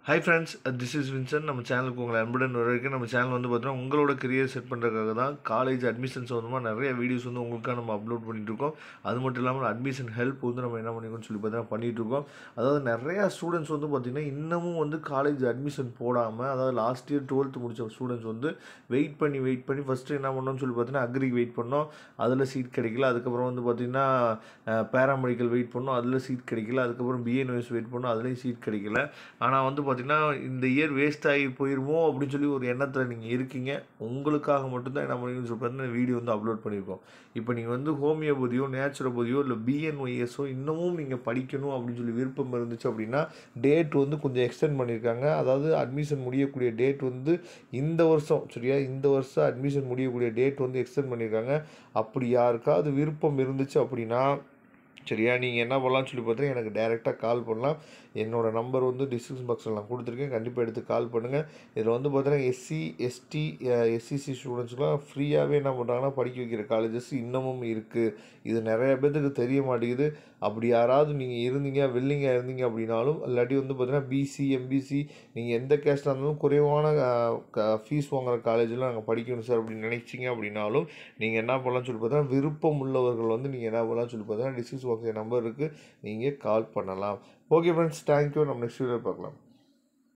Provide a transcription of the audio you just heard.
hi friends this is Vinson நம்ம சேனலுக்கு உங்களை அன்புடன் வரவேற்க நம்ம சேனல் வந்து பார்த்தீங்கன்னா உங்களோட கரியர் செட் பண்ணுறதுக்காக தான் காலேஜ் அட்மிஷன் சம்மந்தமாக நிறைய வீடியோஸ் வந்து உங்களுக்காக நம்ம அப்லோட் பண்ணிட்டு இருக்கோம் அது மட்டும் இல்லாமல் அட்மிஷன் ஹெல்ப் வந்து நம்ம என்ன பண்ணிக்கோன்னு சொல்லி பார்த்தீங்கன்னா பண்ணிட்டு இருக்கோம் அதாவது நிறையா ஸ்டூடெண்ட்ஸ் வந்து பார்த்திங்கன்னா இன்னமும் வந்து காலேஜ் அட்மிஷன் போடாமல் அதாவது லாஸ்ட் இயர் டுவெல்த்து முடித்த ஸ்டூடெண்ட்ஸ் வந்து வெயிட் பண்ணி வெயிட் பண்ணி ஃபஸ்ட்டு என்ன பண்ணோம்னு சொல்லி பார்த்தீங்கன்னா அக்ரிக்கு வெயிட் பண்ணோம் அதில் சீட் கிடைக்கல அதுக்கப்புறம் வந்து பார்த்திங்கன்னா பேராமெடிக்கல் வெயிட் பண்ணோம் அதில் சீட் கிடைக்கல அதுக்கப்புறம் பிஎன்எஸ் வெயிட் பண்ணோம் அதுலேயும் சீட் கிடைக்கல ஆனால் வந்து பார்த்திங்கன்னா இந்த இயர் வேஸ்ட் ஆகி போயிருமோ அப்படின்னு சொல்லி ஒரு எண்ணத்தில் நீங்கள் இருக்கீங்க உங்களுக்காக மட்டும்தான் என்ன பண்ணுவீங்கன்னு சொல்லி பார்த்தீங்கன்னா வீடியோ வந்து அப்லோட் பண்ணியிருக்கோம் இப்போ நீங்கள் வந்து ஹோமியோபதியோ நேச்சுரோபதியோ இல்லை பிஎன்ஒய்எஸோ இன்னமும் நீங்கள் படிக்கணும் அப்படின்னு சொல்லி விருப்பம் இருந்துச்சு அப்படின்னா டேட் வந்து கொஞ்சம் எக்ஸ்டெண்ட் பண்ணியிருக்காங்க அதாவது அட்மிஷன் முடியக்கூடிய டேட் வந்து இந்த வருஷம் சரியா இந்த வருஷம் அட்மிஷன் முடியக்கூடிய டேட் வந்து எக்ஸ்டெண்ட் பண்ணியிருக்காங்க அப்படி யாருக்காவது விருப்பம் இருந்துச்சு அப்படின்னா சரியா நீங்கள் என்ன பண்ணலாம்னு சொல்லி பார்த்தீங்கன்னா எனக்கு டேரெக்டாக கால் பண்ணலாம் என்னோடய நம்பர் வந்து டிஸ்கிரிப்ஷன் பாக்ஸில் நான் கொடுத்துருக்கேன் கண்டிப்பாக எடுத்து கால் பண்ணுங்கள் இதில் வந்து பார்த்தீங்கன்னா எஸ்சி எஸ்டி எஸ்சிசி ஸ்டூடெண்ட்ஸ்க்குலாம் ஃப்ரீயாகவே என்ன பண்ணுறாங்கன்னா படிக்க வைக்கிற காலேஜஸ் இன்னமும் இருக்குது இது நிறைய பேர்த்துக்கு தெரிய மாட்டேங்குது அப்படி யாராவது நீங்கள் இருந்தீங்க வெள்ளிங்காக இருந்தீங்க அப்படின்னாலும் இல்லாட்டி வந்து பார்த்தீங்கன்னா பிசி எம்பிசி நீங்கள் எந்த கேஸ்டாக இருந்தாலும் குறைவான ஃபீஸ் வாங்குற காலேஜில் நாங்கள் படிக்கணும் சார் அப்படின்னு நினைச்சிங்க அப்படின்னாலும் நீங்கள் என்ன பண்ணலாம்னு சொல்லி பார்த்தீங்கன்னா விருப்பம் உள்ளவர்கள் வந்து நீங்கள் என்ன பண்ணலாம்னு சொல்லி பார்த்தீங்கன்னா டிஸ்கிரிப்ஷன் பாக்ஸ் நம்பர் இருக்குது நீங்கள் கால் பண்ணலாம் ஓகே ஃப்ரெண்ட்ஸ் தேங்க்யூ நம்ம நெக்ஸ்ட் வீடியோ பார்க்கலாம்